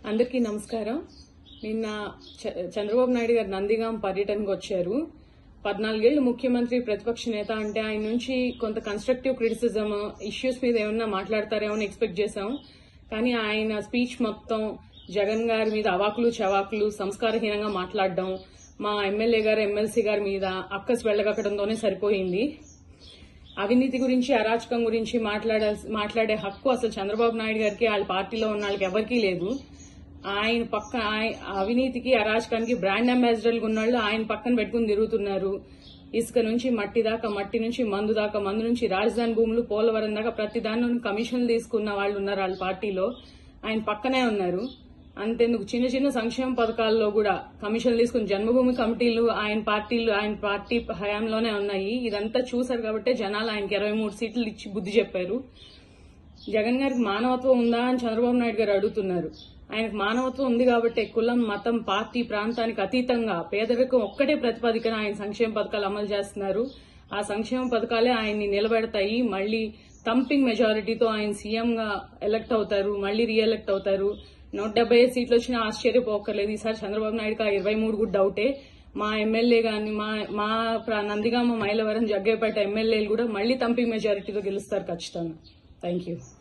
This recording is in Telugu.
అందరికీ నమస్కారం నిన్న చ- చంద్రబాబు నాయుడు గారు నందిగాం పర్యటనకు వచ్చారు పద్నాలుగేళ్లు ముఖ్యమంత్రి ప్రతిపక్ష నేత అంటే ఆయన నుంచి కొంత కన్స్ట్రక్టివ్ క్రిటిసిజం ఇష్యూస్ మీద ఏమన్నా మాట్లాడతారేమో అని ఎక్స్పెక్ట్ చేశాం కానీ ఆయన స్పీచ్ మొత్తం జగన్ గారి మీద అవాకులు చవాకులు సంస్కారహీనంగా మాట్లాడడం మా ఎమ్మెల్యే గారు ఎమ్మెల్సీ గారి మీద అక్కస్ వెళ్ళగక్కడంతోనే సరిపోయింది అవినీతి గురించి అరాచకం గురించి మాట్లాడాల్సి మాట్లాడే హక్కు అసలు చంద్రబాబు నాయుడు గారికి వాళ్ళ పార్టీలో ఉన్న వాళ్ళకి ఎవరికీ లేదు ఆయన పక్క ఆయ- అవినీతికి అరాచకానికి బ్రాండ్ అంబాసిడర్లు ఉన్నవాళ్ళు ఆయన పక్కన పెట్టుకుని తిరుగుతున్నారు ఇసుక నుంచి మట్టి దాకా మట్టి నుంచి మందు దాకా మందు నుంచి రాజధాని భూములు పోలవరం దాకా ప్రతి దానిలో కమిషన్లు తీసుకున్న వాళ్ళు ఉన్నారు వాళ్ళ పార్టీలో ఆయన పక్కనే ఉన్నారు అంతెందుకు చిన్న చిన్న సంక్షేమ పథకాల్లో కూడా కమిషన్లు తీసుకుని జన్మభూమి కమిటీలు ఆయన పార్టీలు ఆయన పార్టీ హయాంలోనే ఉన్నాయి ఇదంతా చూశారు కాబట్టి జనాలు ఆయనకి ఇరవై మూడు సీట్లు ఇచ్చి బుద్ధి చెప్పారు జగన్ గారికి మానవత్వం ఉందా అని చంద్రబాబు నాయుడు గారు అడుగుతున్నారు ఆయనకు మానవత్వం ఉంది కాబట్టి కులం మతం పార్టీ ప్రాంతానికి అతీతంగా పేదరికం ఒక్కటే ప్రతిపాదికన ఆయన సంక్షేమ పథకాలు అమలు చేస్తున్నారు ఆ సంక్షేమ పథకాలే ఆయన్ని నిలబెడతాయి మళ్లీ థంపింగ్ మెజారిటీతో ఆయన సీఎం గా ఎలక్ట్ అవుతారు మళ్లీ రీఎలెక్ట్ అవుతారు నూట డెబ్బై ఐదు సీట్లు వచ్చినా ఆశ్చర్యపోకర్లేదు ఈసారి చంద్రబాబు నాయుడుకి ఆ ఇరవై మూడు కూడా డౌటే మా ఎమ్మెల్యే గాని మా మా ప్ర- నందిగామ మైలవరం జగ్గేపేట ఎమ్మెల్యేలు కూడా మళ్లీ థంపింగ్ మెజారిటీతో గెలుస్తారు ఖచ్చితంగా థ్యాంక్ యూ